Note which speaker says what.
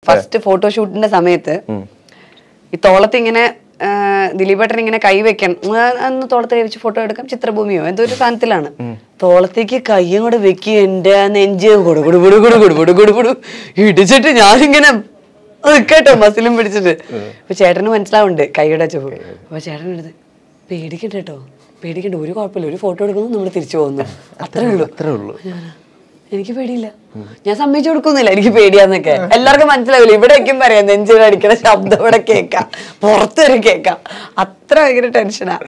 Speaker 1: first ഫോട്ടോഷൂട്ടിന്റെ സമയത്ത് ഈ തോളത്ത് ഇങ്ങനെ ആ, ദിലീപേട്ടൻ ഇങ്ങനെ കൈ വെക്കാൻ ആ, അന്ന് തോളത്ത് കൈ വെച്ച് ഫോട്ടോ എടുക്കാം ചിത്രഭൂമിയോ എന്തോ ഒരു സാധനത്തിലാണ് തോളത്തേക്ക് കയ്യും കൂടെ വെക്കി എന്റെ ആ നെഞ്ച് കൊടു കൊടു കൊടു കൊടു കൊടു കൊടു കൊടു കൊടു ഇടിച്ചിട്ട് ഞാനിങ്ങനെ കേട്ടോ മസിലും പിടിച്ചിട്ട് അപ്പൊ ചേട്ടന് മനസ്സിലാവുന്നുണ്ട് കൈയുടെ ചുവ അപ്പൊ ചേട്ടൻ എടുത്ത് പേടിക്കണ്ട കേട്ടോ പേടിക്കണ്ട ഒരു കുഴപ്പമില്ല ഒരു ഫോട്ടോ എടുക്കുന്നു നമ്മൾ തിരിച്ചു പോകുന്നു അത്രേ ഉള്ളൂ
Speaker 2: അത്രേ ഉള്ളൂ
Speaker 1: ഞാനാ, എനിക്ക് പേടിയില്ല ഞാൻ സമ്മതിച്ചു കൊടുക്കുന്നില്ല എനിക്ക് പേടിയാന്നൊക്കെ എല്ലാവർക്കും മനസ്സിലാവില്ല ഇവിടേക്കും പറയാം നെഞ്ചിൽ അടിക്കണ ശബ്ദം ഇവിടെ കേൾക്കാം പുറത്ത് വരെ കേൾക്കാം അത്ര ഭയങ്കര ടെൻഷനാ